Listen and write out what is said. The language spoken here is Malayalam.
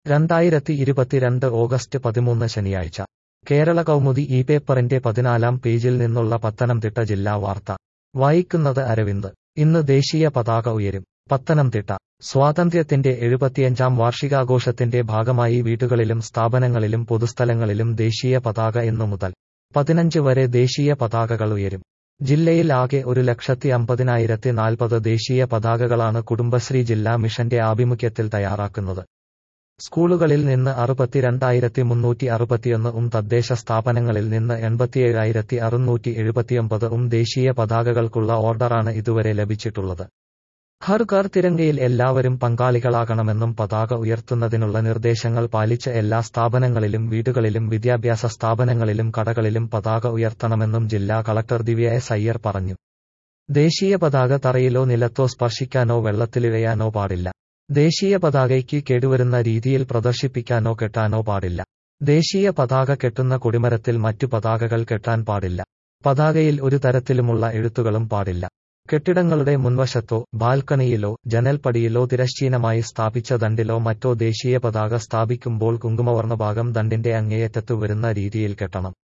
രണ്ടായിരത്തി ഇരുപത്തിരണ്ട് ഓഗസ്റ്റ് പതിമൂന്ന് ശനിയാഴ്ച കേരള കൗമുദി ഈ പേപ്പറിന്റെ പതിനാലാം പേജിൽ നിന്നുള്ള പത്തനംതിട്ട ജില്ലാ വാർത്ത വായിക്കുന്നത് അരവിന്ദ് ഇന്ന് ദേശീയ പതാക ഉയരും പത്തനംതിട്ട സ്വാതന്ത്ര്യത്തിന്റെ എഴുപത്തിയഞ്ചാം വാർഷികാഘോഷത്തിന്റെ ഭാഗമായി വീടുകളിലും സ്ഥാപനങ്ങളിലും പൊതുസ്ഥലങ്ങളിലും ദേശീയ പതാക ഇന്നു മുതൽ പതിനഞ്ച് വരെ ദേശീയ പതാകകൾ ഉയരും ജില്ലയിൽ ആകെ ഒരു ലക്ഷത്തി അമ്പതിനായിരത്തി നാൽപ്പത് ദേശീയ പതാകകളാണ് കുടുംബശ്രീ ജില്ലാ മിഷന്റെ ആഭിമുഖ്യത്തിൽ തയ്യാറാക്കുന്നത് സ്കൂളുകളിൽ നിന്ന് അറുപത്തിരണ്ടായിരത്തി മുന്നൂറ്റി അറുപത്തിയൊന്ന് ഉം തദ്ദേശ സ്ഥാപനങ്ങളിൽ നിന്ന് എൺപത്തിയേഴായിരത്തി അറുന്നൂറ്റി എഴുപത്തിയൊമ്പത് ഉം ദേശീയ പതാകകൾക്കുള്ള ഓർഡറാണ് ഇതുവരെ ലഭിച്ചിട്ടുള്ളത് ഹർ ഘർ തിരങ്കയിൽ എല്ലാവരും പങ്കാളികളാകണമെന്നും പതാക ഉയർത്തുന്നതിനുള്ള നിർദ്ദേശങ്ങൾ പാലിച്ച് എല്ലാ സ്ഥാപനങ്ങളിലും വീടുകളിലും വിദ്യാഭ്യാസ സ്ഥാപനങ്ങളിലും കടകളിലും പതാക ഉയർത്തണമെന്നും ജില്ലാ കളക്ടർ ദിവ്യ എസ് അയ്യർ പറഞ്ഞു ദേശീയ പതാക തറയിലോ നിലത്തോ സ്പർശിക്കാനോ വെള്ളത്തിലിഴയാനോ പാടില്ല ദേശീയ പതാകയ്ക്ക് കേടുവരുന്ന രീതിയിൽ പ്രദർശിപ്പിക്കാനോ കെട്ടാനോ പാടില്ല ദേശീയ പതാക കെട്ടുന്ന കൊടിമരത്തിൽ മറ്റു പതാകകൾ കെട്ടാൻ പാടില്ല പതാകയിൽ ഒരു തരത്തിലുമുള്ള എഴുത്തുകളും പാടില്ല കെട്ടിടങ്ങളുടെ മുൻവശത്തോ ബാൽക്കണിയിലോ ജനൽപ്പടിയിലോ തിരശ്ചീനമായി സ്ഥാപിച്ച ദണ്ടിലോ മറ്റോ ദേശീയ പതാക സ്ഥാപിക്കുമ്പോൾ കുങ്കുമവർണ്ണ ഭാഗം ദണ്ടിന്റെ അങ്ങേയറ്റത്തു വരുന്ന രീതിയിൽ കെട്ടണം